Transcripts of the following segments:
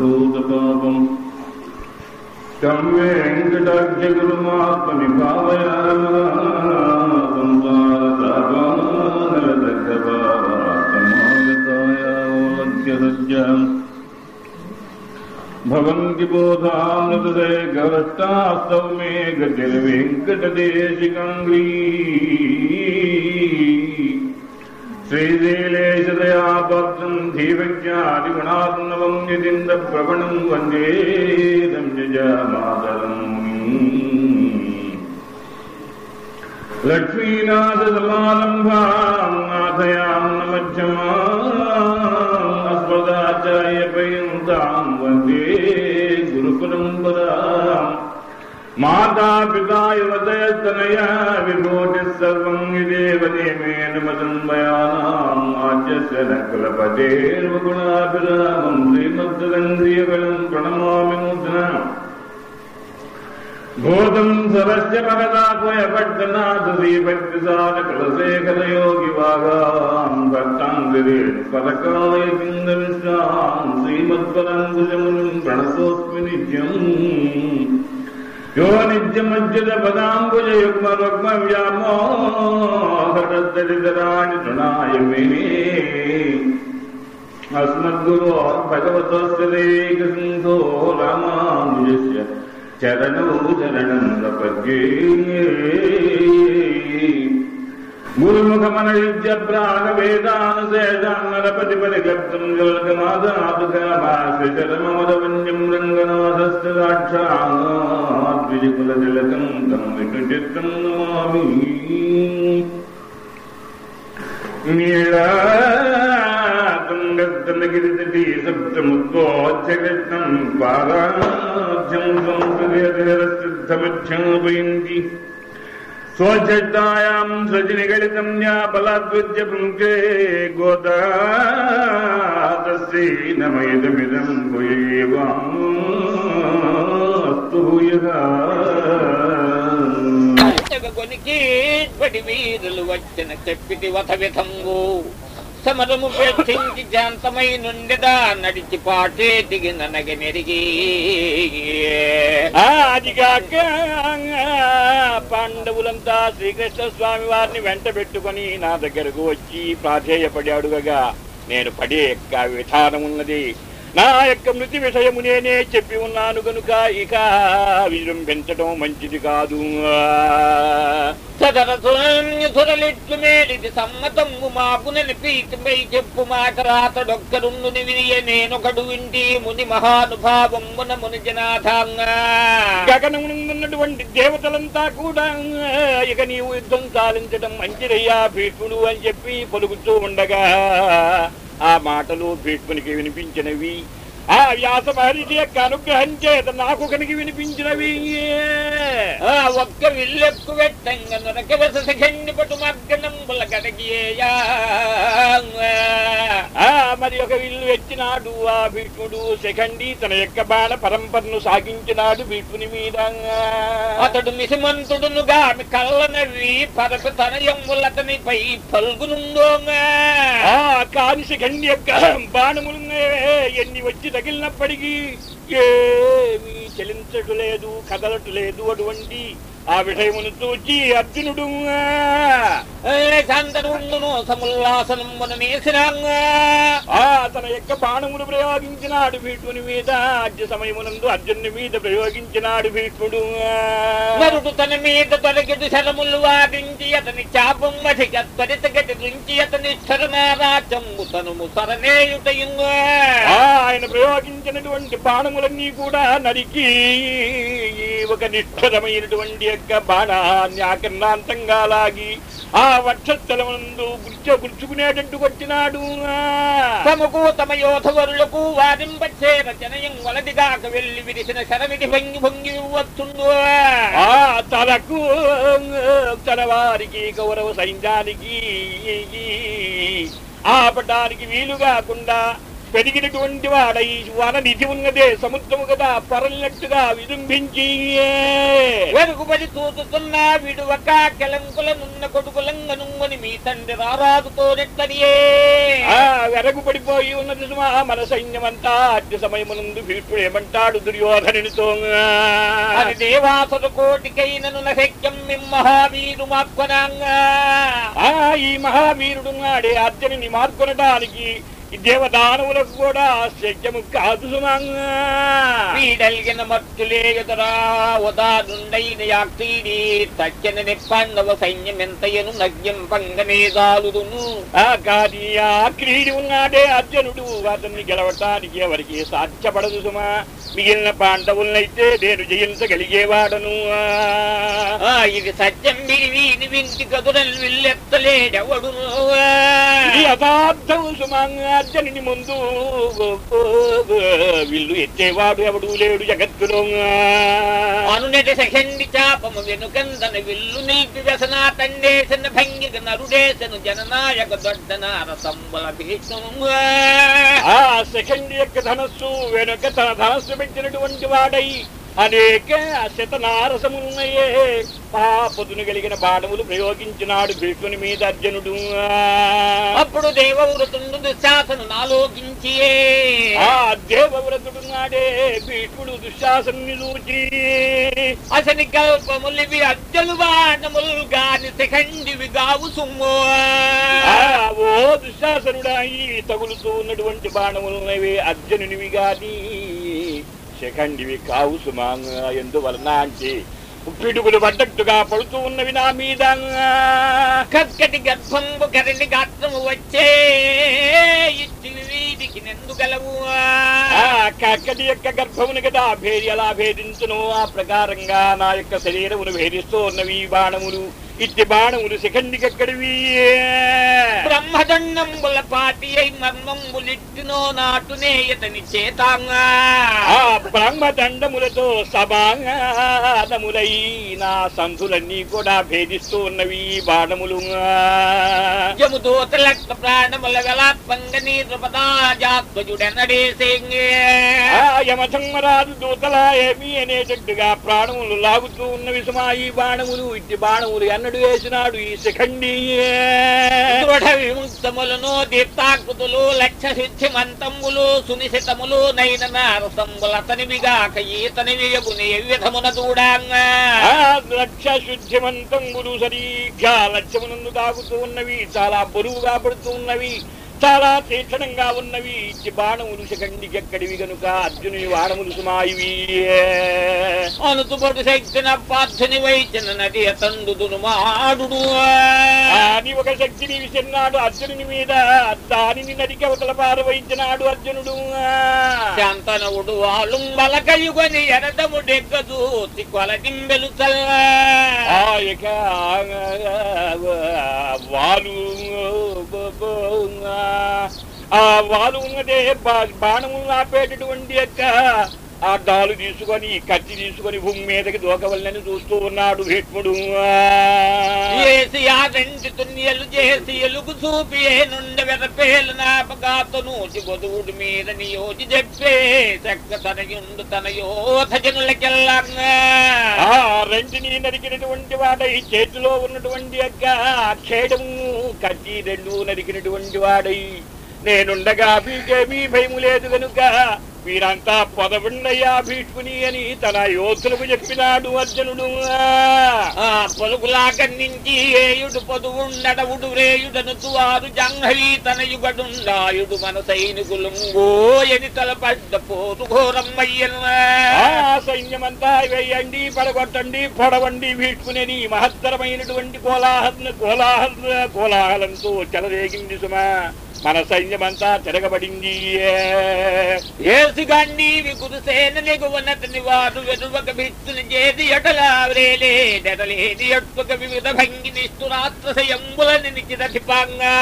సర్వభూతపాపం तं वेङ्कटाख्यगुरुमात्मनि भावयामागतायावलभ्यसज्जाम् भवन्ति बोधामृतदे गवष्टास्तौ मे गतिर्वेङ्कटदेशिकाङ्ग्री श्रीशैलेशदया भक्तम् धीवज्ञादिगुणात्मवम् यदिन्दप्रवणम् वन्दे संयजामातरम् लक्ष्मीनाथसमारम्भाम् नाथयाम् न मध्यमाम् अस्मदाचार्यपर्यन्ताम् वन्दे गुरुपरम्पराम् माता पिता युवतयस्तनया विभूतिः सर्वम् यदेव नियमेन मदन्मयानाम् आद्यस्य न कुलपतेर्वगुणाभिरामम् श्रीमद्दन्द्रियगणम् प्रणमामि नूतना भूतम् सरस्य परदात्वयपट्टनाथश्रीभक्तिसारकुलशेखरयोगिवागाम् भक्ताङ्गिरेण परकाय पिन्दविश्राम् श्रीमत्पराङ्कुशमुनिम् प्रणतोऽस्मि नित्यम् यो नित्यमज्जलपदाम्बुजयुग्मरुग्मव्यामोहरदरिदराणि तृणाय मे अस्मद्गुरो भगवतस्य देकसिन्धो रामानुजस्य चरणौ चरणं प्रपद्ये गुरुमुखमनयुज्य प्रागवेदानुशेषान्नरपतिपरिगर्तुम् जलकमादातुकाभाश्रिचरममदवन्यम् रङ्गनाथस्य साक्षाद्विजकुलतिलकम् तम् विष्णुचित्तम् नमामि नीलातुङ्गस्तनगिरितटी सप्तमुद्वोच्चकृष्णम् पादाभ्यम् संस्कृतिरसिद्धमच्छापयन्ति स्वच्छतायाम् सजनिगलितम् या बलाद्विद्य पुङ्के गोदातस्यै नमयदमिदम् भूयेवास्तु भूयः కొనికి పడి వీరులు వచ్చిన చెప్పితి వత విధంగు సమరము పెట్టించి శాంతమై నుండిదా నడిచి పాటే దిగిన నగ నెరిగి అదిగాక పాండవులంతా శ్రీకృష్ణ స్వామి వారిని వెంట పెట్టుకుని నా దగ్గరకు వచ్చి ప్రాధేయపడి అడుగగా నేను పడే యొక్క విధానం ఉన్నది నా యొక్క మృతి విషయము నేనే చెప్పి ఉన్నాను గనుక ఇక విజృంభించడం మంచిది కాదు సురలిట్లు మేలిది సమ్మతము మాకు నిలిపీతిపై చెప్పు మాట రాతడొక్కరుండు విరియ నేనొకడు వింటి ముని మహానుభావమున ముని జనాథంగా గగనమునందున్నటువంటి దేవతలంతా కూడా ఇక నీవు యుద్ధం సాధించడం మంచిదయ్యా భీష్ముడు అని చెప్పి పలుకుతూ ఉండగా ఆ మాటలు భీష్మునికి వినిపించినవి ఆ వ్యాస మహర్షి యొక్క అనుగ్రహం చేత నాకు కనుక వినిపించినవి ఆ ఒక్క విల్లెక్కు వెట్టంగ నొరక వెససఖండి పటు మగ్గనంబుల కడగియేయా ఆ మరి ఒక విల్లు ఎత్తినాడు ఆ భీష్ముడు శిఖండి తన యొక్క బాణ పరంపరను సాగించినాడు భీష్ముని మీద అతడు మిసిమంతుడును గామి కళ్ళనవి పరప తనయములతని పై పల్గునుందోగా ఆ కాని శిఖండి యొక్క బాణములు ఎన్ని వచ్చి తగిలినప్పటికీ ఏమీ చెలించటు లేదు కదలటు లేదు అటువంటి ఆ విషయమును చూచి అర్జునుడు సందరుండును సముల్లాసనమున నేసినాంగా ఆ తన యొక్క బాణములు ప్రయోగించినాడు భీష్ముని మీద అద్య సమయమునందు అర్జునుని మీద ప్రయోగించినాడు భీష్ముడు నరుడు తన మీద తొలగిడు శరములు వాదించి అతని చాపం వధిక త్వరిత గతి నుంచి అతని స్థరనారాచంబు తను ముసరనేయుటయుంగా ఆ ఆయన ప్రయోగించినటువంటి బాణములన్నీ కూడా నరికి ఒక నిష్ఠరమైనటువంటి యొక్క బాణాన్ని ఆకర్ణాంతంగా లాగి ఆ వక్షస్థలమునందు గుర్చ గుర్చుకునేటట్టు కొట్టినాడు తమకు తమ యోధవరులకు వాదింపచ్చే రచనయం వలదిగాక వెళ్లి విరిసిన శరవిధి భంగి భంగి వస్తుందో ఆ తలకు తన వారికి కౌరవ సైన్యానికి ఆపటానికి వీలు కాకుండా పెరిగినటువంటి వాడై వన నిధి ఉన్నదే సముద్రము కదా పరలినట్టుగా విజృంభించి వెనుకబడి చూస్తున్న విడువక కెలంకులనున్న కొడుకులంగనుంగని మీ తండ్రి రారాజుతో నెట్టడియే ఆ వెరగు పడిపోయి ఉన్నది సుమా మన సైన్యమంతా అట్టి సమయమునందు భీష్ముడు ఏమంటాడు దుర్యోధనునితో అని దేవాసుర కోటికైనను నశక్యం మిం మహావీరు మాక్వనాంగా ఆ ఈ మహావీరుడు నాడే అర్జునుని మార్కొనటానికి ఈ దేవదానవులకు కూడా శక్యము కాదు సుమంగా వీడల్గిన మత్తులే ఎదురా ఉదారుండైన యాక్తీడి తచ్చన నిప్పండవ సైన్యమెంతయను నగ్యం పంగనే దాలుదును ఆ కానీ ఆ క్రీడి ఉన్నాడే అర్జునుడు అతన్ని గెలవటానికి ఎవరికి సాధ్యపడదు సుమా మిగిలిన పాండవులనైతే నేను జయించగలిగేవాడను ఆ ఇది సత్యం విని వింటి కదురల్ విల్లెత్తలేడెవడును ఇది అసార్థం సుమంగా అర్జునుని ముందు వీళ్ళు ఎత్తేవాడు ఎవడు లేడు జగత్తులో అనునటి సఖండి చాపము వెనుకందన విల్లు నిలిపి వ్యసనా తండేసిన భంగిక నరుడేసను జననాయక దొడ్డనార సంబల భీష్ము ఆ సెకండ్ యొక్క ధనస్సు వెనుక తన ధనస్సు పెట్టినటువంటి వాడై అనేక శతనారసములున్నాయే ఆ పొదును కలిగిన బాణములు ప్రయోగించినాడు భీష్ముని మీద అర్జునుడు అప్పుడు దేవవృతుండు దుశ్శాసను నాలోకించి ఆ దేవవ్రతుడు నాడే భీష్ముడు దుశ్శాసన్ని చూచి అసని కల్పములివి అజ్జలు బాణములు గాని శిఖండివి గావు సుమ్ము ఆ ఓ దుశ్శాసనుడా ఈ తగులుతూ ఉన్నటువంటి బాణములున్నవి అర్జునునివి గాని శకండివి కావు సుమాంగ ఎందువలన అంటే పిడుగులు పడ్డట్టుగా పడుతూ ఉన్నవి నా మీద కక్కటి గర్భంబు కరణి గాత్రము వచ్చే ఇచ్చి వీడికి నెందుగలవు ఆ కక్కటి యొక్క గర్భమును కదా భేది ఎలా భేదించును ఆ ప్రకారంగా నా యొక్క శరీరమును భేదిస్తూ ఉన్నవి ఈ బాణములు ఇట్టి బాణములు శిఖండికెక్కడివి బ్రహ్మదండంబుల పాటి అయి మర్మంబులిట్టినో నాటునే ఇతని చేతాంగా ఆ బ్రహ్మదండములతో సమానములై నా సంధులన్నీ కూడా భేదిస్తూ ఉన్నవి ఈ బాణములు జముదూత లక్ష ప్రాణముల వెలాత్మంగ నీరుపదా జాత్వజుడెనడేసేంగే ఆ యమధర్మరాజు దూతలా ఏమి అనేటట్టుగా ప్రాణములు లాగుతూ ఉన్నవి సుమా ఈ బాణములు ఇట్టి బాణములు ఎన్నడు వేసినాడు ఈ శిఖండి దృఢ విముక్తములను దీప్తాకృతులు లక్ష్య సిద్ధి మంతములు సునిశితములు నైన నారసంబుల అతనివిగాక ఈతనివి యగుని విధమున దూడాంగా ఆ లక్ష శుద్ధిమంతంబులు సరిగ్గా లక్ష్యమునందు తాగుతూ ఉన్నవి చాలా బరువుగా పడుతూ ఉన్నవి చాలా తీక్షణంగా ఉన్నవి ఇచ్చి బాణములు శిఖండికి ఎక్కడివి గనుక అర్జునుని బాణములు సుమాయివి అనుతుబడు శక్తిన పార్థుని వైచిన నది అతండుదును మాడు అని ఒక శక్తిని విసిరినాడు అర్జునుని మీద దానిని నదికి అవతల పారవయించినాడు అర్జునుడు శాంతనవుడు వాళ్ళు బలకయుగని ఎరదము డెగ్గదూతి కొలదింబెలు ఆయక వాలు ఆ వాలు ఉన్నదే బా- బాణములు ఆపేటటువంటి యొక్క ఆ డాలు తీసుకొని కత్తి తీసుకొని భూమి మీదకి దూకవల్లని చూస్తూ ఉన్నాడు భీష్ముడు ఏసి యాదంటి తున్యలు చేసి ఎలుగు చూపి నుండ వెరపేలు నాపగాతను గొదువుడి మీద నియోజి చెప్పే చక్క తనయుండు తన యోధ జనులకెల్లంగా ఆ రెంటిని నరికినటువంటి వాడై చేతిలో ఉన్నటువంటి యొక్క ఖేడము కత్తి రెండు నరికినటువంటి వాడై నేనుండగా మీకేమీ భయము లేదు గనుక వీరంతా పొదవుండయ్యా భీష్ముని అని తన యోధులకు చెప్పినాడు అర్జునుడు ఆ పొలుగులా కన్నించి ఏయుడు పొదువుండడవుడు రేయుడను తువారు జంఘవీ తన యుగడుండాయుడు మన సైనికులుంగో ఎని తలపడ్డ పోరు ఘోరమ్మయ్యను ఆ సైన్యమంతా వేయండి పడగొట్టండి పొడవండి భీష్ముని మహత్తరమైనటువంటి కోలాహల కోలాహల కోలాహలంతో చెలరేగింది సుమా మన సైన్యమంతా తిరగబడింది ఏసుగండి విగురుసేన నిగువనతని వారు వెనువక బిత్తుని చేసి ఎటలావరేలే డెడలేని ఎట్టుక వివిధ భంగి నిష్ఠురాత్రసయంబులని నిచిదధిపాంగా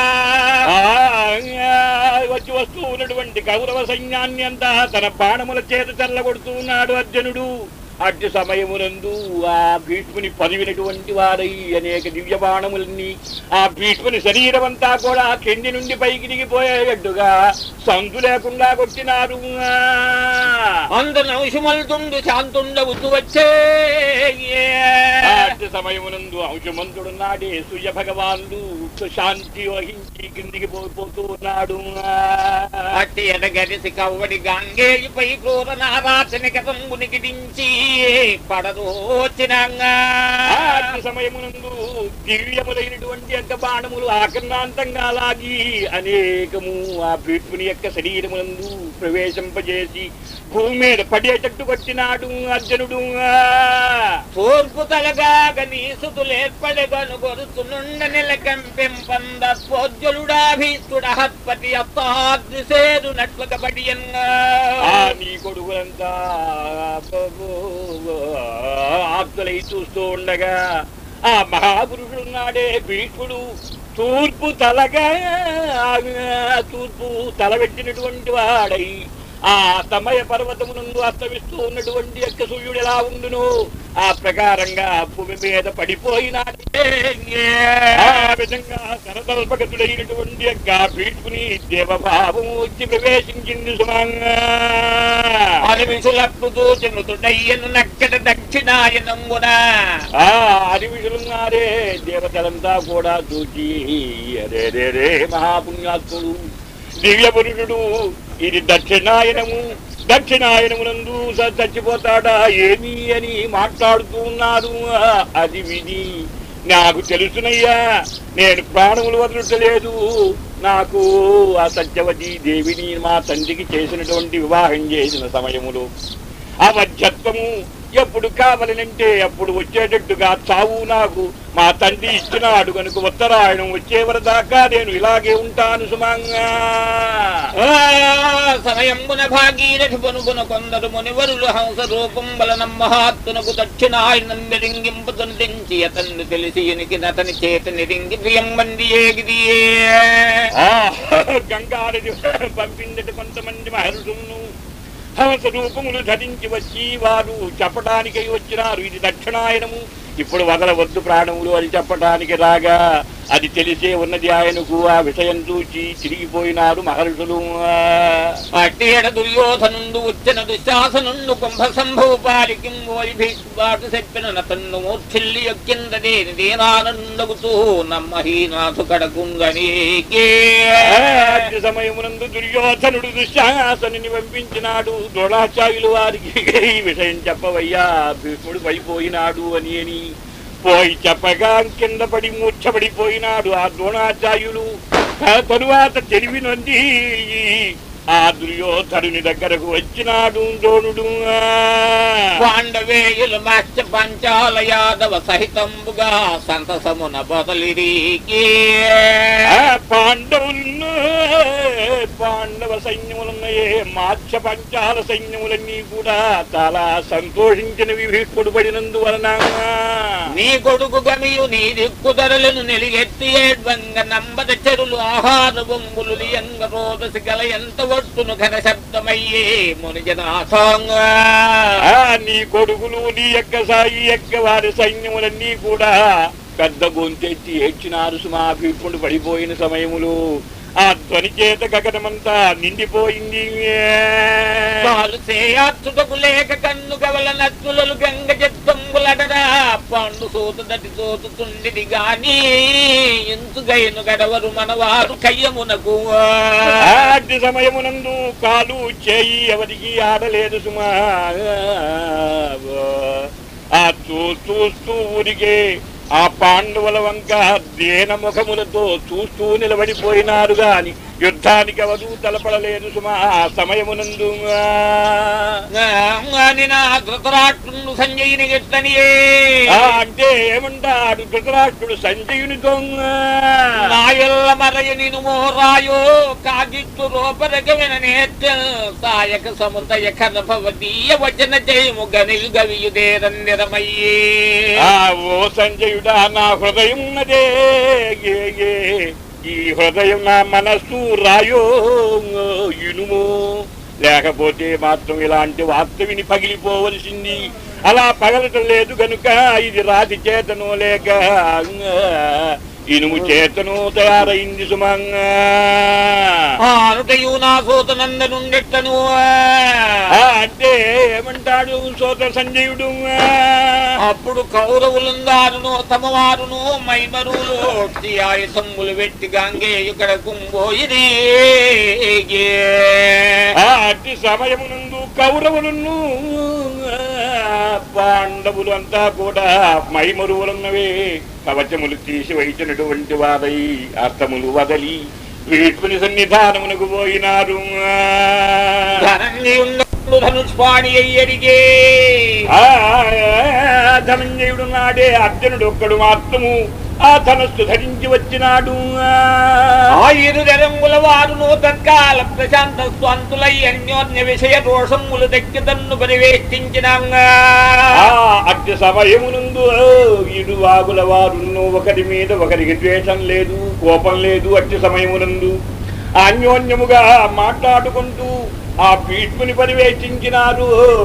ఆ, వచ్చి వస్తూ ఉన్నటువంటి కౌరవ సైన్యాన్ని అంతా తన బాణముల చేత చల్లగొడుతూ ఉన్నాడు అర్జునుడు అట్టి సమయమునందు ఆ భీష్ముని పదివినటువంటి వారై అనేక దివ్య బాణములన్నీ ఆ భీష్ముని శరీరం అంతా కూడా కింది నుండి పైకి దిగిపోయేటట్టుగా సందు లేకుండా కొట్టినారు అందరు అంశుమలుతుండు శాంతుండవుతూ వచ్చే అట్టి సమయమునందు అంశమంతుడు నాడే సూర్య భగవానుడు శాంతి వహించి కిందికి పోతూ ఉన్నాడు అట్టి ఎడగరిసి కవ్వడి గంగేయుపై క్రూర నారాచన కథంగునికి దించి పడదోచినంగా అట్టి సమయమునందు దివ్యములైనటువంటి యొక్క బాణములు ఆకర్ణాంతంగా లాగి అనేకము ఆ భీష్ముని యొక్క శరీరమునందు ప్రవేశింపజేసి భూమి మీద పడేటట్టు కొట్టినాడు అర్జునుడు తూర్పు తలగాగ నీసుతులేర్పడగను గొరుతునుండ నిలకంపెంపంద స్వోజ్వలుడా భీష్టుడ హత్పతి అత్తాగ్నిసేరు నట్లక పడియంగా ఆ నీ కొడుకులంతా ఆప్తులై చూస్తూ ఉండగా ఆ మహాపురుషుడు నాడే భీష్ముడు తూర్పు తలగా తూర్పు తల పెట్టినటువంటి వాడై ఆ సమయ పర్వతమునందు అస్తమిస్తూ ఉన్నటువంటి యొక్క సూర్యుడు ఎలా ఉండును ఆ ప్రకారంగా భూమి మీద పడిపోయినాడే ఆ విధంగా సరదల్పగతుడైనటువంటి యొక్క భీష్ముని దేవభావము వచ్చి ప్రవేశించింది సుమంగా అనిమిషులప్పుడు దూచి మృతుడయ్యను నక్కట దక్షిణాయనంగున ఆ అరివిషులున్నారే దేవతలంతా కూడా చూచి అరే రే రే మహాపుణ్యాత్ముడు దివ్య పురుషుడు ఇది దక్షిణాయనము దక్షిణాయనమునందు స- చచ్చిపోతాడా ఏమి అని మాట్లాడుతూ ఉన్నారు ఆ, అది విని నాకు తెలుసునయ్యా నేను ప్రాణములు వదలట్లేదు నాకు ఆ సత్యవతి దేవిని మా తండ్రికి చేసినటువంటి వివాహం చేసిన సమయములో అవధ్యత్వము ఎప్పుడు కావలనంటే అప్పుడు వచ్చేటట్టుగా చావు నాకు మా తండ్రి ఇచ్చినాడు కనుక ఉత్తరాయణం వచ్చే వరదాకా నేను ఇలాగే ఉంటాను సుమంగా సమయంబున భాగీరథి పనుగున కొందరు మునివరులు హంస రూపం వలనం మహాత్మునకు దక్షిణాయనం నిరింగింపుతుండించి అతన్ని తెలిసి ఎనికి అతని చేత నిరింగి ప్రియం మంది ఏగిది ఆ గంగారది పంపిందట కొంతమంది మహర్షులను హంస రూపములు ధరించి వచ్చి వారు చెప్పడానికై వచ్చినారు ఇది దక్షిణాయనము ఇప్పుడు వదలవద్దు ప్రాణములు అని చెప్పడానికి రాగా అది తెలిసే ఉన్నది ఆయనకు ఆ విషయం చూచి తిరిగిపోయినారు మహర్షులు అట్టి ఎడ దుర్యోధనుండు వచ్చిన దుశ్శాసనుండు కుంభ సంభవ పాలికిం ఓయి భీష్మాటు చెప్పిన నతన్ను మూర్ఛిల్లి యొక్కిందదేని దేనానందగుతూ నమ్మహీనాథు కడకుందనీకే అట్టి సమయమునందు దుర్యోధనుడు దుశ్శాసనుని పంపించినాడు ద్రోణాచార్యులు వారికి ఈ విషయం చెప్పవయ్యా భీష్ముడు పడిపోయినాడు అని అని పోయి చెప్పగా కింద పడి మూర్ఛపడిపోయినాడు ఆ ద్రోణాచార్యులు ఆ తరువాత తెలివి నుండి ఆ దుర్యోధనుని దగ్గరకు వచ్చినాడు ద్రోణుడు పాండవేయులు మత్స్య పంచాల యాదవ సహితంబుగా సంతసమున బదలిరీకి ఆ పాండవులను పాండవ సైన్యములున్నాయే మాత్స్య పంచాల సైన్యములన్నీ కూడా చాలా సంతోషించినవి భీష్ముడు పడినందువలన నీ కొడుకు గమియు నీ దిక్కుదరలను నిలిగెత్తి ఏడ్వంగ నంబద చెరులు ఆహార బొంగులు లియంగ రోదసి గల ఎంత వట్టును ఘన శబ్దమయ్యే మునిజనాథంగా ఆ నీ కొడుకులు నీ యొక్క సాయి యొక్క వారి సైన్యములన్నీ కూడా పెద్ద గొంతెత్తి ఏడ్చినారు సుమా భీష్ముడు పడిపోయిన సమయములు ఆ ధ్వని చేత గగనమంతా నిండిపోయింది పాలు చేయాత్తుటకు లేక కన్ను గవల నత్తులలు గంగ చెత్తంబులడరా పండు సూత దటి సోతుతుండిది గాని ఎంతుగైను గడవరు మనవారు కయ్యమునకు ఆటి సమయమునందు కాలు చేయి ఎవరికి ఆడలేదు సుమా ఆ చూ చూస్తూ ఊరికే ఆ పాండవుల వంక దేన ముఖములతో చూస్తూ నిలబడిపోయినారు గాని యుద్ధానికి ఎవరు తలపడలేదు సుమా ఆ సమయమునందు అని నా ధృతరాష్ట్రుడు సంజయుని ఎట్లనియే ఆ అంటే ఏమంటాడు ధృతరాష్ట్రుడు సంజయునితో నాయల్ల మరయ నిను మోరాయో కాగిత్తు రూపరగవిన నేత్య సాయక సముదయ కనభవదీయ వచన జయము గనిల్ గవియుదేరందిరమయ్యే ఆ ఓ సంజయుడా నా హృదయం ఉన్నదే ఏ, ఏ, ఈ హృదయం నా మనస్సు రాయో ఇనుము లేకపోతే మాత్రం ఇలాంటి వార్త విని పగిలిపోవలసింది అలా పగలటం లేదు గనుక ఇది రాతి చేతను లేక ఇనుము చేతను తయారైంది సుమంగా ఆన అనుటయు నా సూతనందనుండెట్టను ఆ, అంటే ఏమంటాడు సోత సంజయుడు అప్పుడు కౌరవులందారును తమవారును మైమరులు ఒట్టి ఆయుధములు పెట్టి గంగేయుకడ కుంబోయిరి ఆ అట్టి సమయమునందు కౌరవులను పాండవులు అంతా కూడా మైమరువులున్నవే కవచములు తీసి వైచినటువంటి వారై అర్థములు వదలి వీటుని సన్నిధానమునకు పోయినారు ధనంజయుండు ధనుష్పాణి అయ్యడిగే ఆ ధనంజయుడు నాడే అర్జునుడు ఒక్కడు మాత్రము ఆ ధనస్సు ధరించి వచ్చినాడు ఆయురు రంగుల వారును తత్కాల ప్రశాంత స్వంతులై అన్యోన్య విషయ దోషములు దక్కితన్ను పరివేష్టించినాంగా ఆ అట్టి సమయమునందు ఇరు వాగుల వారును ఒకరి మీద ఒకరికి ద్వేషం లేదు కోపం లేదు అట్టి సమయమునందు అన్యోన్యముగా మాట్లాడుకుంటూ ఆ పీఠుని పరివేక్షించినారు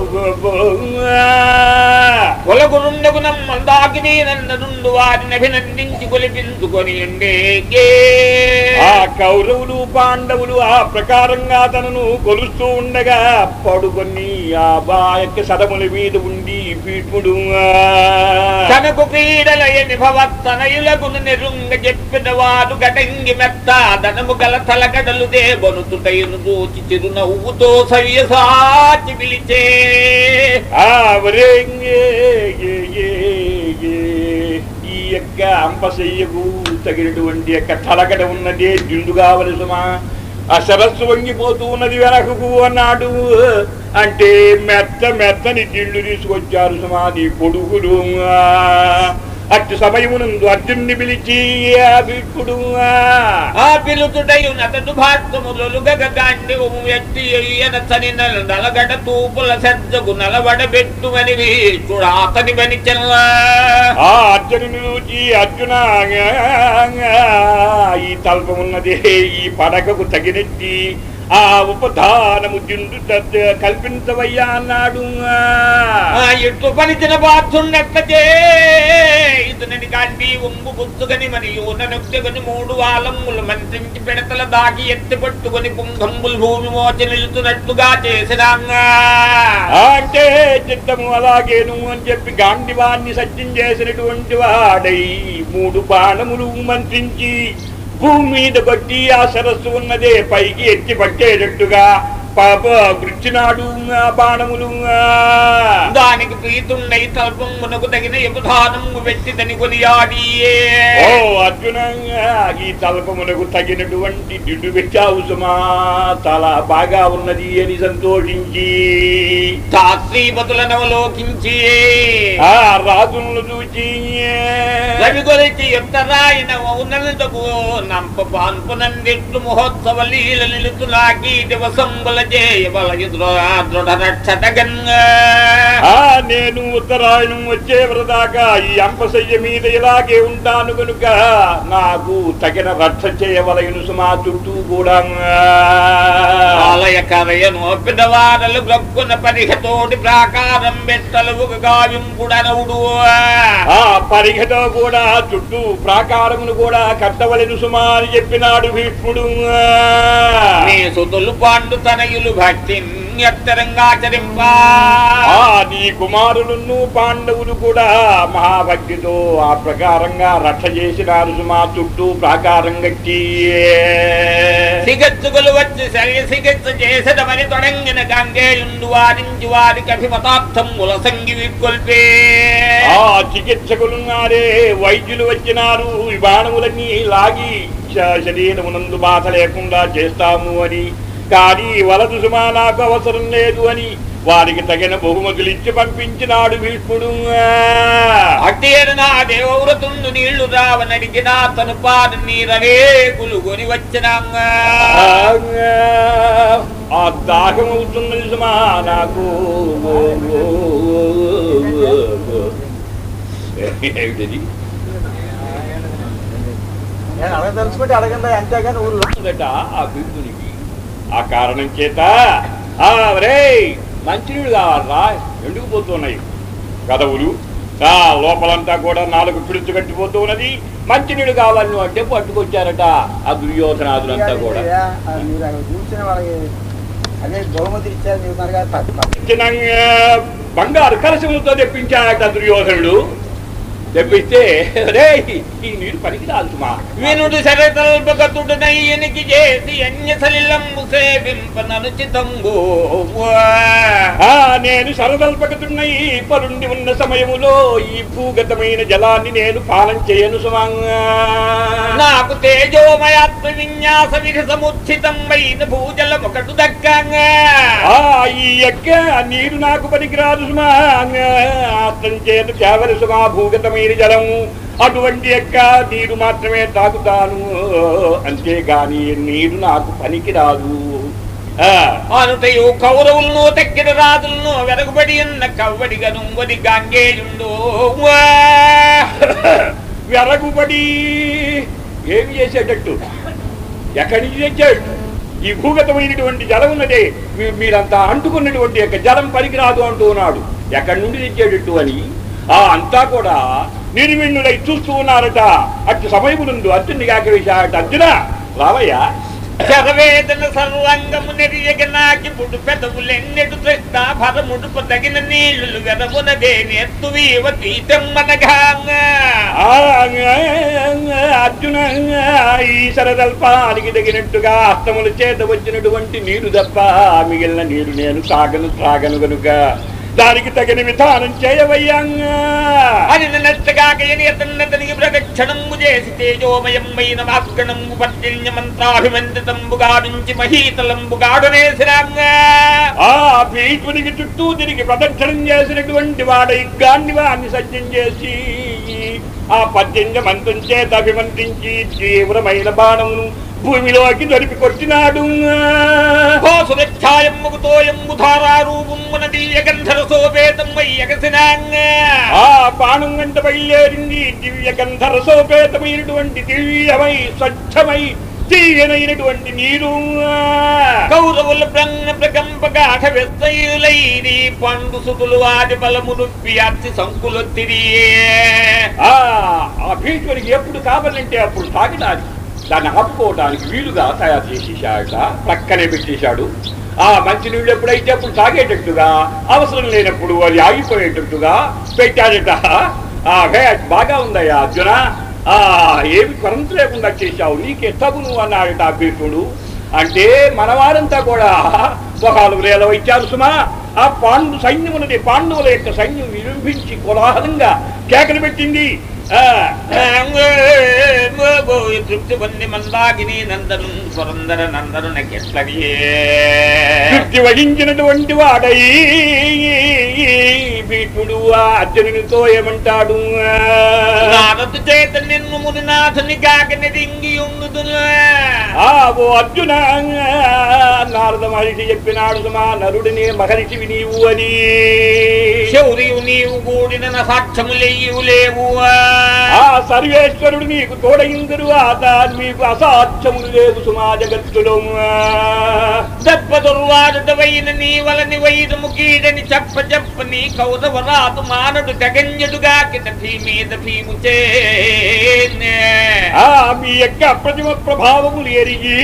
కులగురుండగు నమ్మందాకిని నందనుండు వారిని అభినందించి కొలిపించుకొని ఉండేగే ఆ కౌరవులు పాండవులు ఆ ప్రకారంగా తనను కొలుస్తూ ఉండగా పడుకొని ఆ బాయక్క సదముల మీద ఉండి పీఠుడు తనకు క్రీడలయని భవత్తనయులగును నెరుంగ చెప్పిన వారు గటంగి మెత్త ధనము గల తలగడలు దేవనుతుటైను చూచి చిరునవ్వుతో సవ్యసాచి పిలిచే ఆ వరేంగే ఏ, ఏ, ఏ, ఈ యొక్క అంపశయ్యకు తగినటువంటి యొక్క తలకడ ఉన్నదే దిండు కావలసుమా ఆ సరస్సు వంగిపోతూ ఉన్నది వెనకకు అన్నాడు అంటే మెత్త మెత్తని దిండు తీసుకొచ్చారు సుమా నీ కొడుకులు అట్టి సమయమునందు అర్జున్ని పిలిచి ఆ వీటుడు ఆ పిలుతుడయు నతను భార్గములుగ గాండి ఎత్తి ఎనతని నలగడ తూపుల సజ్జగు నలబడ పెట్టుమని వీచుడు అతని బనిచెల్లా ఆ అర్జునుని చూచి అర్జున ఈ తల్పమున్నది ఈ పడకకు తగినెట్టి ఆ ఉపధానము జిండు కల్పించవయ్యా అన్నాడు ఆ ఎట్లు పనిచిన బాధున్నట్లచే ఇతనిని కాండి ఒంగు పుచ్చుకొని మరి యూన నొక్కని మూడు వాలమ్ములు మంత్రించి పెడతల దాకి ఎత్తి పట్టుకొని పుంగంబులు భూమి మోచి నిలుతున్నట్లుగా చేసినాంగా ఆ అంటే చిత్తము అలాగేను అని చెప్పి గాంధీవాన్ని సత్యం చేసినటువంటి వాడై మూడు బాణములు మంత్రించి భూమి మీద కొట్టి ఆ సరస్సు ఉన్నదే పైకి ఎత్తి పట్టేటట్టుగా పాప గుర్చినాడు ఆ బాణములు దానికి ప్రీతుండై తల్పమునకు తగిన యపుధానము పెట్టిదని కొనియాడి ఓ అర్జున ఈ తల్పమునకు తగినటువంటి దిడ్డు పెట్టావు సుమా చాలా బాగా ఉన్నది అని సంతోషించి శాస్త్రీపతులను అవలోకించి ఆ రాజులను చూచి రవి కొలిచి ఎత్తరాయిన ఔనలతకు నంప పాన్పునందిట్లు మహోత్సవ లీల నిలుతు నాకి దివసంబుల చేయబల దృఢ రక్షటగంగా ఆ నేను ఉత్తరాయణం వచ్చే వరదాకా ఈ అంపశయ్య మీద ఇలాగే ఉంటాను కనుక నాకు తగిన రక్ష చేయవలయను సుమా చుట్టూ కూడా ఆలయ కరయను పెద్దవారలు గ్రక్కున పరిహతోటి ప్రాకారం బెట్టలు గావింపుడనవుడు ఆ పరిఘతో కూడా చుట్టూ ప్రాకారమును కూడా కట్టవలెను సుమా అని చెప్పినాడు భీష్ముడు నీ సుతులు పాండు తనయులు భక్తి ఎత్తరంగా ఆచరింపా ఆ నీ కుమారులను పాండవులు కూడా మహాభక్తితో ఆ ప్రకారంగా రక్ష చేసినారు సుమా చుట్టూ ప్రాకారం కట్టి సిగచ్చుకులు వచ్చి సరి సిగచ్చు చేసదమని తొడంగిన గంగేయుండు వారించి వారికి అభిమతార్థం ములసంగి విక్కొల్పే ఆ చికిత్సకులున్నారే వైద్యులు వచ్చినారు ఈ బాణములన్నీ లాగి శ- శరీరమునందు బాధ లేకుండా చేస్తాము అని కానీ వలదు సుమా నాకు అవసరం లేదు అని వారికి తగిన బహుమతులు ఇచ్చి పంపించినాడు భీష్ముడు అట్టేరు నా దేవవ్రతుండు నీళ్లు రావనడిగిన తను పాడు నీరనే గులుగొని వచ్చినాంగా ఆ దాహం అవుతున్నది సుమా నాకు ఏమిటది నేను అడగదలుచుకుంటే అడగండి అంతేగాని ఊర్లో ఉందట ఆ బిందునికి ఆ కారణం చేత ఆ రే మంచినీళ్ళు కావాలరా ఎండుకు పోతున్నాయి కదవులు ఆ లోపలంతా కూడా నాలుగు పిడుచు కట్టిపోతూ ఉన్నది మంచినీళ్ళు కావాలి అంటే పట్టుకొచ్చారట ఆ దుర్యోధనాదులంతా కూడా మీరు అక్కడ కూర్చుని వాళ్ళకి అదే బహుమతి ఇచ్చారు చెబుతున్నారు కదా తప్ప చిన్న బంగారు కలశములతో తెప్పించాడట దుర్యోధనుడు తెప్పిస్తే రే ఈ నీరు పనికిరాదు సుమా వినుడు శరతల్పగతుడనయ్యనికి చేసి అన్యసలిలంబు సేవింపననుచితంబు ఆ నేను సరదల్పకతున్న ఈ పరుండి ఉన్న సమయములో ఈ భూగతమైన జలాన్ని నేను పానం చేయను సుమంగా నాకు తేజోమయాత్మ విన్యాస విరసముచ్చితం వైన భూజలం ఒకటి దక్కంగా ఆ ఈ యొక్క నీరు నాకు పనికిరాదు సుమా అర్థం చేత కేవల సుమా భూగతమైన జలము అటువంటి యొక్క నీరు మాత్రమే తాగుతాను అంతేగాని నీరు నాకు పనికిరాదు ఆ అనుటయు కౌరవులను తక్కిన రాజులను వెరగుబడి ఉన్న కవ్వడిగా నుంగడి గాంగేయుండు వెరగుబడి ఏమి చేసేటట్టు ఎక్కడి నుంచి తెచ్చాడు ఈ భూగతమైనటువంటి జలం ఉన్నదే మీ- మీరంతా అంటుకున్నటువంటి యొక్క జలం పనికిరాదు అంటూ ఉన్నాడు ఎక్కడి నుండి తెచ్చేటట్టు అని ఆ అంతా కూడా నిర్విణ్ణులై చూస్తూ ఉన్నారట అటు సమయమునందు అర్జున్ని కాకవేశాడట అర్జున రావయ్యా శరవేదన సర్వంగము నెరియగ నాకి పుడు పెదవులెన్నెడు తృష్ణ భరముడు తగిన నీళ్లు వెరమునదే నెత్తు వీవ తీటమ్మనగాంగా ఆ, అర్జున ఈ శరదల్పానికి తగినట్టుగా అస్తముల చేత వచ్చినటువంటి నీరు తప్ప మిగిలిన నీరు నేను తాగను త్రాగను గనుక దానికి తగిన విధానం చేయవయ్యాంగా అని నచ్చగాక ఎనియతన్నతనికి ప్రదక్షిణంబు చేసి తేజోమయమైన వాస్కణంబు పర్జన్య మంత్రాభిమంత్రితంబు గావించి మహీతలంబు గాడనేసిరాంగా ఆ భీష్మునికి చుట్టూ తిరిగి ప్రదక్షిణం చేసినటువంటి వాడు ఇగ్గాన్ని వాడిని సజ్జం చేసి ఆ పద్యంజ మంత్రం చేత అభిమంత్రించి తీవ్రమైన బాణమును భూమిలోకి దొరికి కొట్టినాడు కోసురఛాయమ్ముకు తోయమ్ము ధారారూపమున దివ్య గంధర శోభేతం ఎగసినాంగా ఆ బాణం వెంట బయలుదేరింది దివ్య గంధర సోపేతమైనటువంటి దివ్యమై స్వచ్ఛమై తీయనైనటువంటి నీరు కౌరవుల బ్రహ్మ ప్రకంపగాఢ వెస్తయులైరి పండు సుతులు వారి బలమును వ్యాప్తి సంకులొత్తిరి ఆ ఆ భీష్ముడికి ఎప్పుడు కావాలంటే అప్పుడు తాగడానికి దాన్ని ఆపుకోవడానికి వీలుగా తయారు చేసేసాడట ప్రక్కనే పెట్టేశాడు ఆ మంచి నీళ్ళు ఎప్పుడైతే అప్పుడు తాగేటట్టుగా అవసరం లేనప్పుడు అది ఆగిపోయేటట్టుగా పెట్టాడట ఆ హే బాగా ఉందయ్యా అర్జున ఆ ఏమి కొరంత లేకుండా చేశావు నీకే తగును అన్నాడట ఆ భీష్ముడు అంటే మనవారంతా కూడా మొహాలు వేల ఇచ్చారు సుమా ఆ పాండు సైన్యమునది పాండవుల యొక్క సైన్యం విజృంభించి కోలాహలంగా కేకలు పెట్టింది ఆ, తృప్తి పొంది మందాగిని నందను పురందర నందను నెక్కెట్లరియే తృప్తి వహించినటువంటి వాడై భీష్ముడు ఆ అర్జునునితో ఏమంటాడు నారదు చేత నిన్ను మునినాథుని కాకని రింగి ఉండుదును ఆ ఓ అర్జున నారద మహర్షి చెప్పినాడు సుమా నరుడినే మహర్షివి నీవు అని శౌర్యు నీవు కూడిన సాక్ష్యములేవు లేవు ఆ సర్వేశ్వరుడు నీకు తోడయిందరు ఆత మీకు అసాధ్యములు లేవు సుమా జగత్తులో దెబ్బ దుర్వారుడవైన నీ వలని వైరము కీడని చెప్ప చెప్ప నీ కౌరవరాదు మానడు గగన్యుడుగా కిట భీమీద భీము చే ఆ మీ యొక్క అప్రతిమ ప్రభావములు ఎరిగి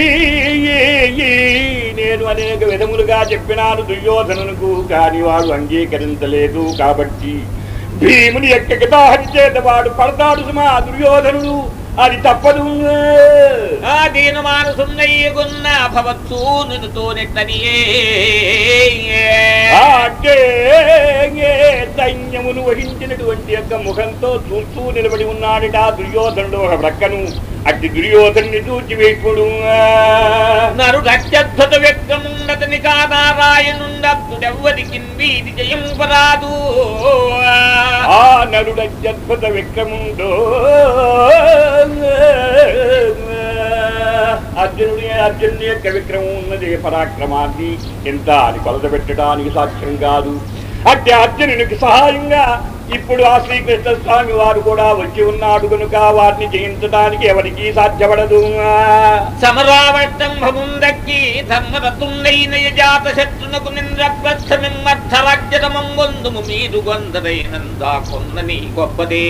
నేను అనేక విధములుగా చెప్పినాను దుర్యోధనునకు కాని వాడు అంగీకరించలేదు కాబట్టి భీముని యొక్క గితాహరి చేత వాడు పడతాడు సుమా దుర్యోధనుడు అది తప్పదు ఆ దీన మానసున్నయ్యగున్న భవత్సూ నిన్నుతో నెట్టనియే ఆ అంటే సైన్యమును వహించినటువంటి యొక్క ముఖంతో చూస్తూ నిలబడి ఉన్నాడట ఆ దుర్యోధనుడు ఒక ప్రక్కను అట్టి దుర్యోధనుని చూచి వేకుడు నరుడు అత్యద్భుత వ్యక్తమున్నతని కానారాయణుండెవ్వరికి వీధి జయంపరాదు ఆ నరుడు అత్యద్భుత విక్రముండో అర్జునుడి అర్జునుడి యొక్క విక్రమం ఉన్నది పరాక్రమాన్ని ఎంత అని కొలత పెట్టడానికి సాధ్యం కాదు అట్టి అర్జునునికి సహాయంగా ఇప్పుడు ఆ శ్రీకృష్ణ స్వామి వారు కూడా వచ్చి ఉన్నాడు కనుక వారిని జయించడానికి ఎవరికి సాధ్యపడదు సమరావట్టంభముందక్కి ధర్మరతుండైన జాత శత్రునకు నింద్రప్రస్థమిమ్మర్థరాజ్యతమంగొందుము మీరు కొందరైనందా కొందని గొప్పదే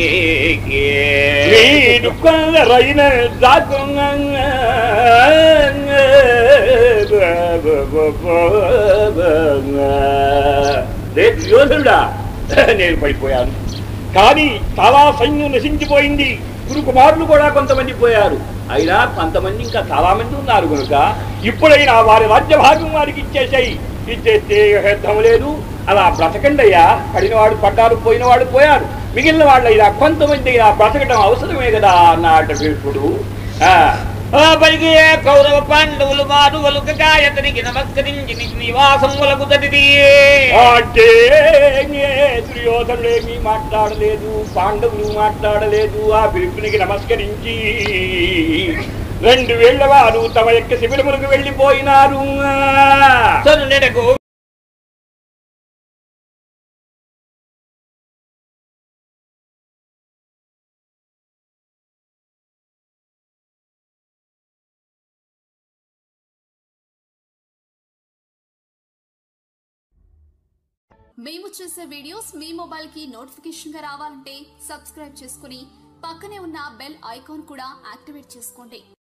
మీరు కొందరైన యోధుడా నేను పడిపోయాను కానీ చాలా సైన్యం నశించిపోయింది గురు కుమారులు కూడా కొంతమంది పోయారు అయినా కొంతమంది ఇంకా చాలా మంది ఉన్నారు కనుక ఇప్పుడైనా వారి రాజ్యభాగం వారికి ఇచ్చేసాయి ఇచ్చేస్తే యుద్ధం లేదు అలా బ్రతకండి అయ్యా పడినవాడు పడ్డారు పోయినవాడు పోయారు మిగిలిన వాళ్ళు ఇలా కొంతమంది ఇలా బ్రతకడం అవసరమే కదా అన్నాడు భీష్ముడు ఆ, ఆ పలికి కౌరవ పాండవులు మారువలు గాయత్రికి నమస్కరించి నీ నివాసం వలకుదటిది అంటే దుర్యోధనుడేమీ మాట్లాడలేదు పాండవులు మాట్లాడలేదు ఆ భీష్మునికి నమస్కరించి రెండు వేళ్ల వారు తమ యొక్క శిబిరములకు వెళ్ళిపోయినారు సనుడెడకు మేము చేసే వీడియోస్ మీ మొబైల్ కి నోటిఫికేషన్ గా రావాలంటే సబ్స్క్రైబ్ చేసుకుని పక్కనే ఉన్న బెల్ ఐకాన్ కూడా యాక్టివేట్ చేసుకోండి